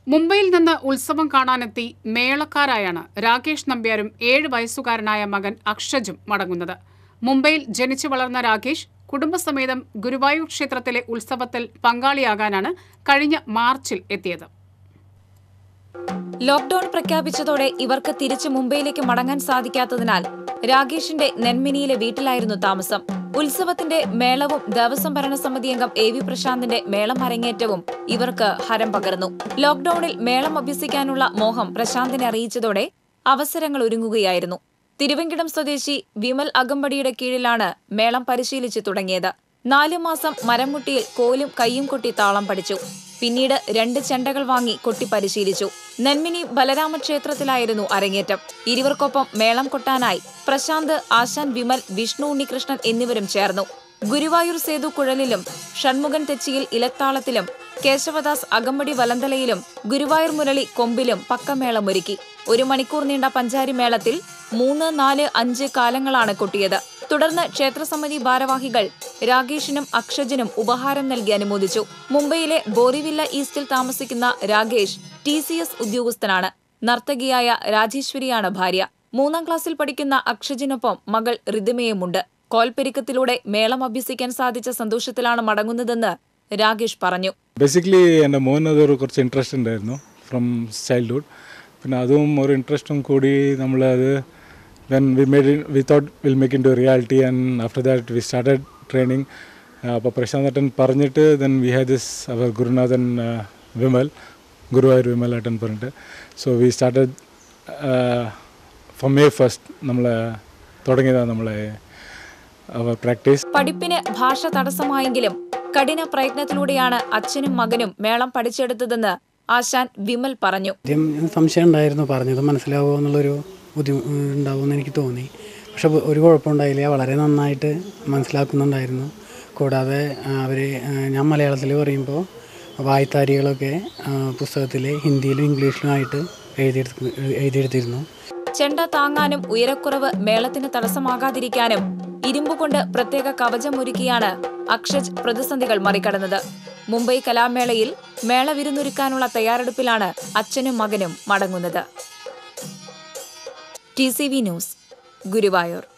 മുംബൈയിൽ നിന്ന് ഉത്സവം കാണാനെത്തി മേളക്കാരായാണ് രാകേഷ് നമ്പ്യാരും ഏഴ് വയസ്സുകാരനായ മകൻ അക്ഷജും മടങ്ങുന്നത് മുംബൈയിൽ ജനിച്ചു വളർന്ന രാകേഷ് കുടുംബസമേതം ഗുരുവായൂർ ക്ഷേത്രത്തിലെ ഉത്സവത്തിൽ പങ്കാളിയാകാനാണ് കഴിഞ്ഞ മാർച്ചിൽ എത്തിയത് ലോക്ഡൌൺ പ്രഖ്യാപിച്ചതോടെ ഇവർക്ക് തിരിച്ച് മുംബൈയിലേക്ക് മടങ്ങാൻ സാധിക്കാത്തതിനാൽ രാകേഷിന്റെ നെന്മിനിയിലെ വീട്ടിലായിരുന്നു താമസം ഉത്സവത്തിന്റെ മേളവും ദേവസ്വം ഭരണസമിതി അംഗം എ വി പ്രശാന്തിന്റെ മേളം അരങ്ങേറ്റവും ഇവർക്ക് ഹരം പകർന്നു ലോക്ഡൌണിൽ മേളം അഭ്യസിക്കാനുള്ള മോഹം പ്രശാന്തിനെ അറിയിച്ചതോടെ അവസരങ്ങൾ ഒരുങ്ങുകയായിരുന്നു തിരുവങ്കിടം സ്വദേശി വിമൽ അകമ്പടിയുടെ കീഴിലാണ് മേളം പരിശീലിച്ചു തുടങ്ങിയത് നാലു മാസം മരംമുട്ടിയിൽ കോലും കയ്യും കൊട്ടി താളം പഠിച്ചു പിന്നീട് രണ്ട് ചെണ്ടകൾ വാങ്ങി കൊട്ടി പരിശീലിച്ചു നെന്മിനി ബലരാമ ക്ഷേത്രത്തിലായിരുന്നു അരങ്ങേറ്റം ഇരുവർക്കൊപ്പം മേളം കൊട്ടാനായി പ്രശാന്ത് ആശാൻ വിമൽ വിഷ്ണു ഉണ്ണികൃഷ്ണൻ എന്നിവരും ചേർന്നു ഗുരുവായൂർ സേതു കുഴലിലും ഷൺമുഖൻ തെച്ചിയിൽ ഇലത്താളത്തിലും കേശവദാസ് അകമ്പടി വലന്തലയിലും ഗുരുവായൂർ മുരളി കൊമ്പിലും പക്കമേളമൊരുക്കി ഒരു മണിക്കൂർ നീണ്ട പഞ്ചാരി മേളത്തിൽ മൂന്ന് നാല് അഞ്ച് കാലങ്ങളാണ് കൊട്ടിയത് തുടർന്ന് ക്ഷേത്രസമിതി ഭാരവാഹികൾ രാകേഷിനും അക്ഷജിനും ഉപഹാരം നൽകി അനുമോദിച്ചു മുംബൈയിലെ ബോറിവില്ല ഈസ്റ്റിൽ താമസിക്കുന്ന രാകേഷ് ടി സി എസ് ഉദ്യോഗസ്ഥനാണ് നർത്തകിയായ രാജേശ്വരിയാണ് ഭാര്യ മൂന്നാം ക്ലാസ്സിൽ പഠിക്കുന്ന അക്ഷജിനൊപ്പം മകൾ ഋതിമയുമുണ്ട് കോൽപ്പെരുക്കത്തിലൂടെ മേളം അഭ്യസിക്കാൻ സാധിച്ച സന്തോഷത്തിലാണ് മടങ്ങുന്നതെന്ന് രാകേഷ് പറഞ്ഞു ബേസിക്കലി എൻ്റെ മോൻ അതൊരു കുറച്ച് ഇൻട്രസ്റ്റ് ഉണ്ടായിരുന്നു ഫ്രം ചൈൽഡ്ഹുഡ് പിന്നെ അതും ഒരു ഇൻട്രസ്റ്റും കൂടി നമ്മളത് then we made we thought will make into reality and after that we started training അപ്പോൾ പ്രശാന്ത് ഏട്ടൻ പറഞ്ഞിട്ട് ദെൻ വി ഹാവ് ദിസ് അവർ ഗുരുനാഥൻ വിമൽ ഗുരുവായൂർ വിമൽ ഏട്ടൻ പറഞ്ഞിട്ട് so we started from May first നമ്മൾ തുടങ്ങിയതാണ് നമ്മളെ അവർ പ്രാക്ടീസ് പഠിപ്പിന് ഭാഷ തടസ്സമായെങ്കിലും കഠിന പ്രയത്നത്തിലൂടെയാണ് അച്ഛനും മകനും മേളം പഠിച്ചെടുത്തതെന്ന് ആശാൻ വിമൽ പറഞ്ഞു ആദ്യം സംശയം ഉണ്ടായിരുന്നു പറഞ്ഞത് മനസ്സിലാവുമോ എന്നുള്ളൊരു ബുദ്ധിമുട്ട് ഉണ്ടാവുമെന്ന് എനിക്ക് തോന്നി പക്ഷെ ഒരു കുഴപ്പമുണ്ടായില്ല വളരെ നന്നായിട്ട് മനസ്സിലാക്കുന്നുണ്ടായിരുന്നു കൂടാതെ അവർ ഞാൻ മലയാളത്തിൽ പറയുമ്പോൾ വായ്ത്താരികളൊക്കെ പുസ്തകത്തിൽ ഹിന്ദിയിലും ഇംഗ്ലീഷിലുമായിട്ട് എഴുതിയെടുത്ത് എഴുതിയെടുത്തിരുന്നു ചെണ്ട താങ്ങാനും ഉയരക്കുറവ് മേളത്തിന് തടസ്സമാകാതിരിക്കാനും ഇരുമ്പുകൊണ്ട് പ്രത്യേക കവചമൊരുക്കിയാണ് അക്ഷജ് പ്രതിസന്ധികൾ മറികടന്നത് മുംബൈ കലാമേളയിൽ മേള വിരുന്നൊരുക്കാനുള്ള തയ്യാറെടുപ്പിലാണ് അച്ഛനും മകനും മടങ്ങുന്നത് T C V news Guruvayur